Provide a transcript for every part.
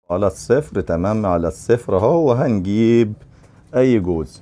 على الصفر تمام على الصفر اهو وهنجيب اي جوز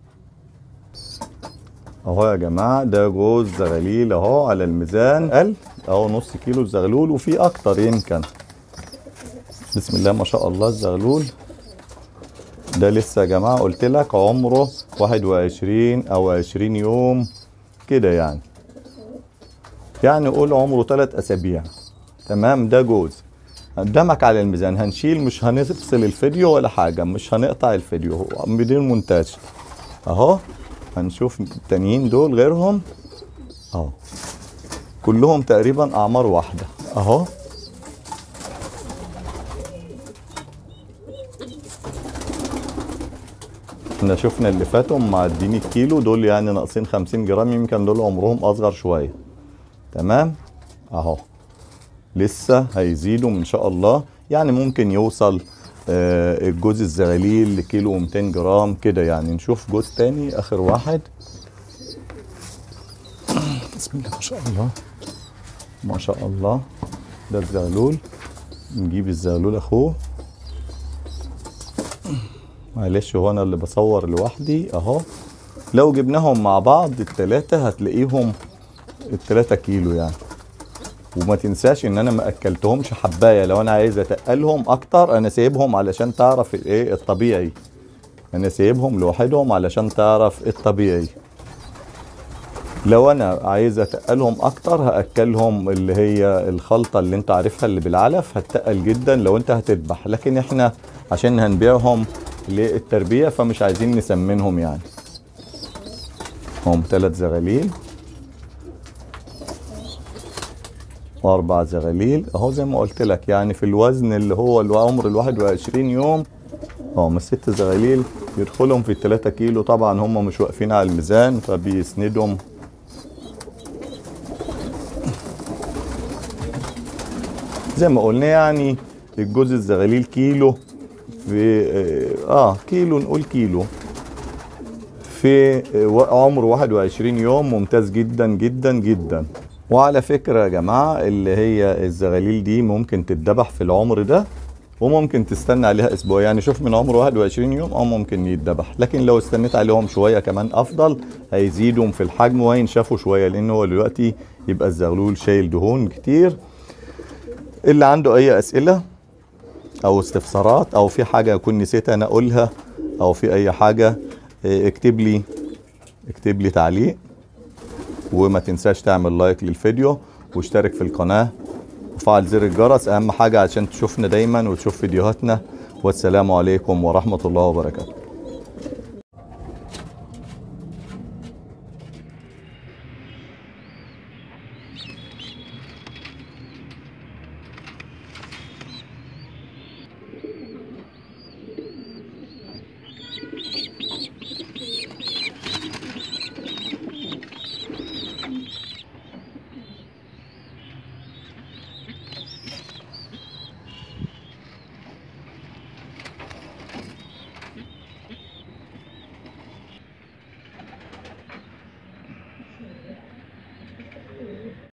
اهو يا جماعة ده جوز زغليل اهو على الميزان قل اهو نص كيلو الزغلول وفي اكتر يمكن بسم الله ما شاء الله الزغلول ده لسه يا جماعة قلت لك عمره واحد وعشرين او عشرين يوم كده يعني يعني قول عمره تلات اسابيع تمام ده جوز قدامك على الميزان هنشيل مش هنفصل الفيديو ولا حاجة مش هنقطع الفيديو هو بدون مونتاج اهو هنشوف التانيين دول غيرهم اهو كلهم تقريبا اعمار واحدة اهو احنا شفنا اللي فاتوا معدين الكيلو دول يعني ناقصين 50 جرام يمكن دول عمرهم اصغر شوية تمام اهو لسه هيزيدوا ان شاء الله يعني ممكن يوصل آه، الجوز الزغاليل لكيلو 200 جرام كده يعني نشوف جوز تاني اخر واحد بسم الله ما شاء الله ما شاء الله ده الزغلول نجيب الزغلول اخوه معلش هو انا اللي بصور لوحدي اهو لو جبناهم مع بعض التلاتة هتلاقيهم التلاتة كيلو يعني وما تنساش ان انا ما اكلتهمش حبايه لو انا عايز اتقلهم اكتر انا سايبهم علشان تعرف الايه الطبيعي انا سايبهم لوحدهم علشان تعرف الطبيعي لو انا عايز اتقلهم اكتر هاكلهم اللي هي الخلطه اللي انت عارفها اللي بالعلف هتقل جدا لو انت هتذبح لكن احنا عشان هنبيعهم للتربيه فمش عايزين نسمنهم يعني هم ثلاث زغاليل واربع زغاليل اهو زي ما قلت لك يعني في الوزن اللي هو العمر ال 21 يوم اه من ست زغاليل يدخلهم في التلاتة كيلو طبعا هم مش واقفين على الميزان فبيسندهم زي ما قلنا يعني الجوز الزغاليل كيلو في اه كيلو نقول كيلو في آه، عمر 21 يوم ممتاز جدا جدا جدا وعلى فكرة يا جماعة اللي هي الزغاليل دي ممكن تتذبح في العمر ده وممكن تستنى عليها اسبوع يعني شوف من عمر 21 يوم او ممكن يتذبح لكن لو استنيت عليهم شوية كمان افضل هيزيدوا في الحجم وهينشفوا شوية لان هو دلوقتي يبقى الزغلول شايل دهون كتير اللي عنده اي اسئلة او استفسارات او في حاجة اكون نسيت انا اقولها او في اي حاجة اه، اكتب لي اكتب لي تعليق وما تنساش تعمل لايك للفيديو واشترك في القناة وفعل زر الجرس اهم حاجة عشان تشوفنا دايما وتشوف فيديوهاتنا والسلام عليكم ورحمة الله وبركاته